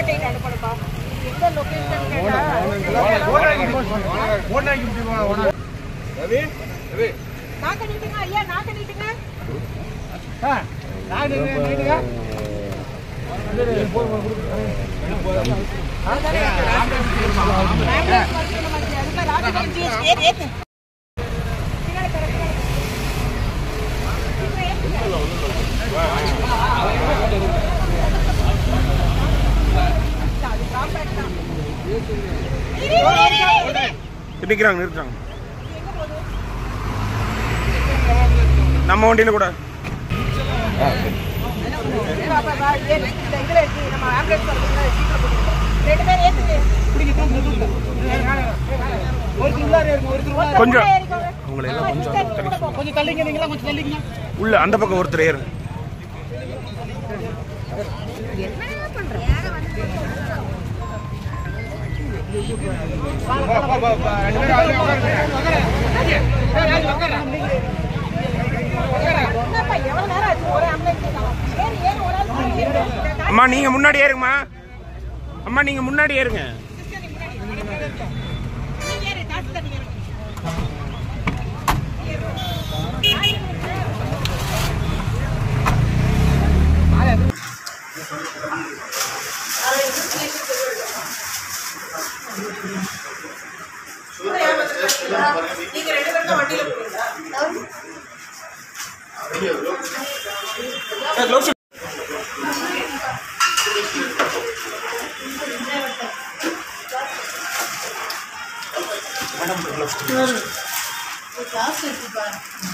Tight அனுப்பணும்பா எந்த location கேட்டா நாக்க நீட்டுங்க ஐயா நாக்க நீட்டுங்க ஆம்புலன்ஸ் வரணும் மாதிரி அதுக்கு ராஜபாளையம் ஜிஎஸ்டி ஏத்து ஏத்து பின்னாடி பாரு, பின்னாடி பாரு. சீக்கிரம் ஏத்துங்க. அது compact தான். இரு, இரு, இரு, இரு. நிற்கிறாங்க நிறுத்துறாங்க எங்க போகுது நம்ம வண்டியில கூட கொஞ்சம் அவங்களை எல்லாம் கொஞ்சம் கொஞ்சம் தள்ளிங்க நீங்களா கொஞ்சம் தள்ளிங்க உள்ள அந்த பக்கம் ஒருத்தர் ஏறு எவ்வளவு நேரம் ஆச்சு ஒரு ஆம்புலன்ஸ் ஏறி ஏறி ஒரு ஆள் ஏறு. அம்மா நீங்க முன்னாடி ஏறுங்கம்மா அம்மா நீங்க முன்னாடி ஏறுங்க நீங்க ஏறு, காசு தண்ணி ஏறு. நீங்க ரெண்டு பேரும் தான் வண்டியில போறீங்களா கிளாஸ் இருக்குப்பா